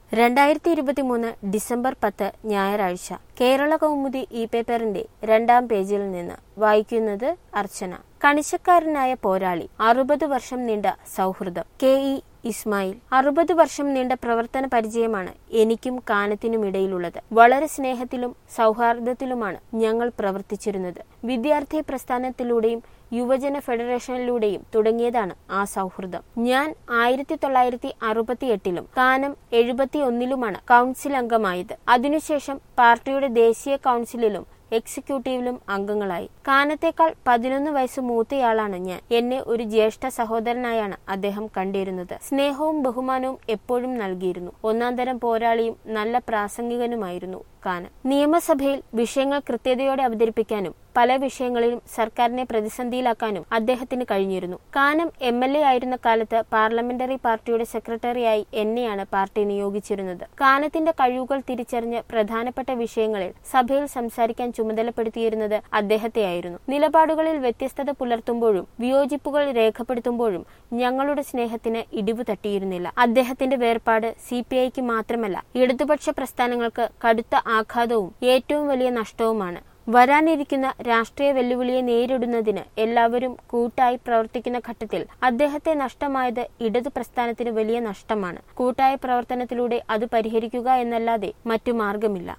രണ്ടായിരത്തി ഇരുപത്തിമൂന്ന് ഡിസംബർ പത്ത് ഞായറാഴ്ച കേരള കൗമുദി ഇ പേപ്പറിന്റെ രണ്ടാം പേജിൽ നിന്ന് വായിക്കുന്നത് അർച്ചന കണിശക്കാരനായ പോരാളി അറുപത് വർഷം നീണ്ട സൗഹൃദം കെ ഇ ഇസ്മായിൽ അറുപത് വർഷം നീണ്ട പ്രവർത്തന പരിചയമാണ് എനിക്കും കാനത്തിനുമിടയിലുള്ളത് വളരെ സ്നേഹത്തിലും സൗഹാർദ്ദത്തിലുമാണ് ഞങ്ങൾ പ്രവർത്തിച്ചിരുന്നത് വിദ്യാർത്ഥി പ്രസ്ഥാനത്തിലൂടെയും യുവജന ഫെഡറേഷനിലൂടെയും തുടങ്ങിയതാണ് ആ സൗഹൃദം ഞാൻ ആയിരത്തി തൊള്ളായിരത്തി അറുപത്തി എട്ടിലും കാനം എഴുപത്തി ഒന്നിലുമാണ് കൗൺസിൽ അംഗമായത് അതിനുശേഷം പാർട്ടിയുടെ ദേശീയ കൗൺസിലിലും എക്സിക്യൂട്ടീവിലും അംഗങ്ങളായി കാനത്തേക്കാൾ പതിനൊന്ന് വയസ്സ് മൂത്തയാളാണ് ഞാൻ എന്നെ ഒരു ജ്യേഷ്ഠ സഹോദരനായാണ് അദ്ദേഹം കണ്ടിരുന്നത് സ്നേഹവും ബഹുമാനവും എപ്പോഴും നൽകിയിരുന്നു ഒന്നാം തരം പോരാളിയും നല്ല പ്രാസംഗികനുമായിരുന്നു കാനം നിയമസഭയിൽ വിഷയങ്ങൾ കൃത്യതയോടെ അവതരിപ്പിക്കാനും പല വിഷയങ്ങളിലും സർക്കാരിനെ പ്രതിസന്ധിയിലാക്കാനും അദ്ദേഹത്തിന് കഴിഞ്ഞിരുന്നു കാനം എം എൽ എ ആയിരുന്ന കാലത്ത് പാർലമെന്ററി പാർട്ടിയുടെ സെക്രട്ടറിയായി എന്നെയാണ് പാർട്ടി നിയോഗിച്ചിരുന്നത് കാനത്തിന്റെ കഴിവുകൾ തിരിച്ചറിഞ്ഞ് പ്രധാനപ്പെട്ട വിഷയങ്ങളിൽ സഭയിൽ സംസാരിക്കാൻ ചുമതലപ്പെടുത്തിയിരുന്നത് അദ്ദേഹത്തെയായിരുന്നു നിലപാടുകളിൽ വ്യത്യസ്തത പുലർത്തുമ്പോഴും വിയോജിപ്പുകൾ രേഖപ്പെടുത്തുമ്പോഴും ഞങ്ങളുടെ സ്നേഹത്തിന് ഇടിവ് തട്ടിയിരുന്നില്ല അദ്ദേഹത്തിന്റെ വേർപാട് സി പി ഐക്ക് മാത്രമല്ല ഇടതുപക്ഷ പ്രസ്ഥാനങ്ങൾക്ക് കടുത്ത ആഘാതവും ഏറ്റവും വലിയ നഷ്ടവുമാണ് വരാനിരിക്കുന്ന രാഷ്ട്രീയ വെല്ലുവിളിയെ നേരിടുന്നതിന് എല്ലാവരും കൂട്ടായി പ്രവർത്തിക്കുന്ന ഘട്ടത്തിൽ അദ്ദേഹത്തെ നഷ്ടമായത് ഇടതു പ്രസ്ഥാനത്തിന് വലിയ നഷ്ടമാണ് കൂട്ടായ പ്രവർത്തനത്തിലൂടെ അത് പരിഹരിക്കുക എന്നല്ലാതെ മറ്റു മാർഗമില്ല